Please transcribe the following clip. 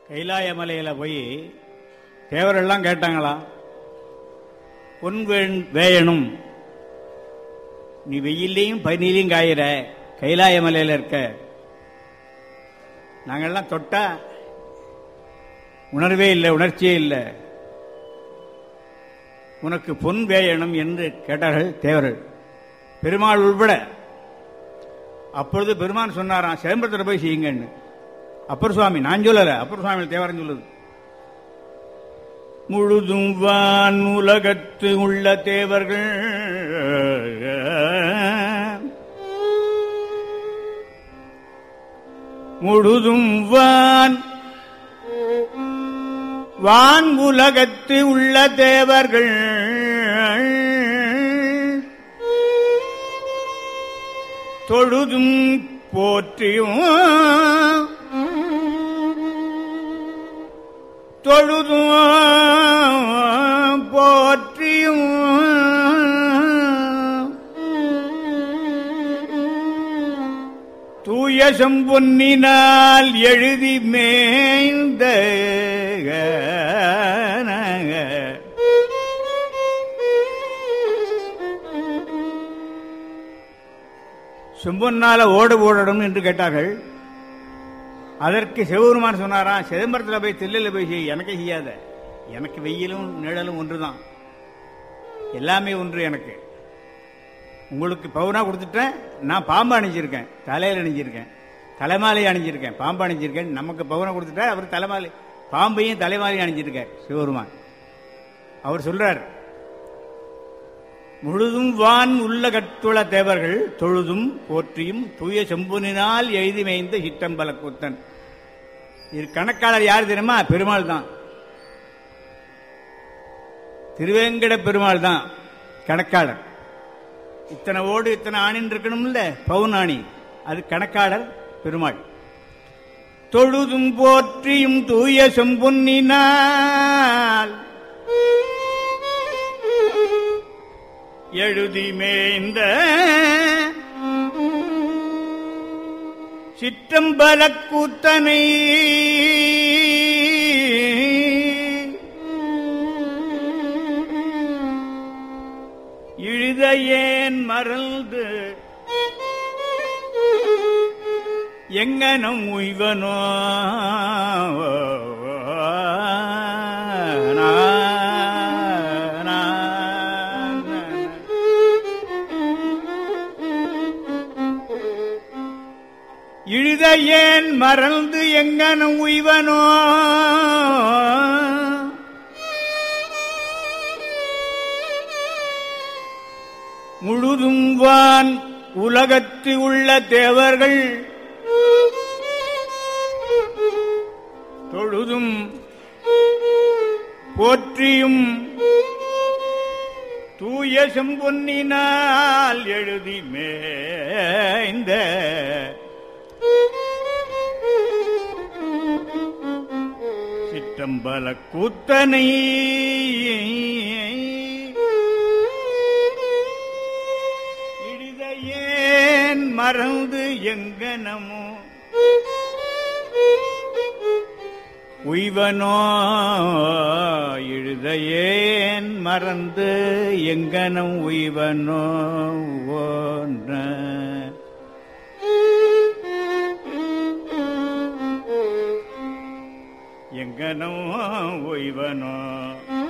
கைலாய மலையில போய் தேவரெல்லாம் கேட்டாங்களாம் பொன் வே- வேயணும் நீ வெயிலையும் பனிலையும் காயிற கைலாய மலையில இருக்க நாங்கெல்லாம் தொட்டா உணர்வே இல்லை உணர்ச்சியே இல்லை உனக்கு பொன் வேயணும் என்று கேட்டார்கள் தேவர்கள் பெருமாள் உள்பட அப்பொழுது பெருமான் சொன்னாராம் சிதம்பரத்தில் போய் செய்யுங்கன்னு அப்பர் சுவாமி நான் சொல்லல அப்பர் சுவாமி தேவரன் சொல்லுது முழுதும் வான் உலகத்து உள்ள தேவர்கள் முழுதும் வான் வான் உலகத்து உள்ள தேவர்கள் தொழுதும் போற்றியும் தொழுதும் போற்றியும் தூய செம்பொன்னினால் எழுதி மேய்ந்த செம்பொன்னால ஓடு ஓடணும் என்று கேட்டார்கள் அதற்கு சிவபெருமான் சொன்னாராம் சிதம்பரத்தில் போய் தில்லையில் போய் செய் எனக்கு செய்யாத எனக்கு வெயிலும் நிழலும் ஒன்றுதான் எல்லாமே ஒன்று எனக்கு உங்களுக்கு பவுனா கொடுத்துட்டேன் நான் பாம்பு அணிஞ்சிருக்கேன் தலையில் அணிஞ்சிருக்கேன் தலைமாலை அணிஞ்சிருக்கேன் பாம்பு அணிஞ்சிருக்கேன் நமக்கு பவுனை கொடுத்துட்டா அவர் தலைமாலை பாம்பையும் தலைமாலையும் அணிஞ்சிருக்கார் சிவபெருமான் அவர் சொல்றார் முழுதும் வான் உள்ள கட்டுள தேவர்கள் தொழுதும் போற்றியும் தூய செம்புனினால் எழுதி மேய்ந்த சிற்றம்பல கூத்தன் இது கணக்காளர் யார் தெரியுமா பெருமாள் தான் திருவேங்கட பெருமாள் தான் கணக்காளர் இத்தனை ஓடு இத்தனை ஆணின் இருக்கணும்ல பவுனாணி அது கணக்காளர் பெருமாள் தொழுதும் போற்றியும் தூய செம்பொன்னினால் எழுதி மேய்ந்த சிற்றம்பல கூத்தனை இழுத ஏன் மறந்து எங்கனம் உய்வனோ நா, நா, நா. இழுத ஏன் மறந்து எங்கனும் உய்வனோ முழுதும் வான் உலகத்து உள்ள தேவர்கள் தொழுதும் போற்றியும் தூய செம்பொன்னினால் எழுதி மேய்ந்த சிற்றம்பல கூத்தனை இடித ஏன் மறந்து எங்கனமோ உய்வனோ இழுத ஏன் மறந்து எங்கனம் உய்வனோ ஓன்ற எங்கனோ உய்வனோ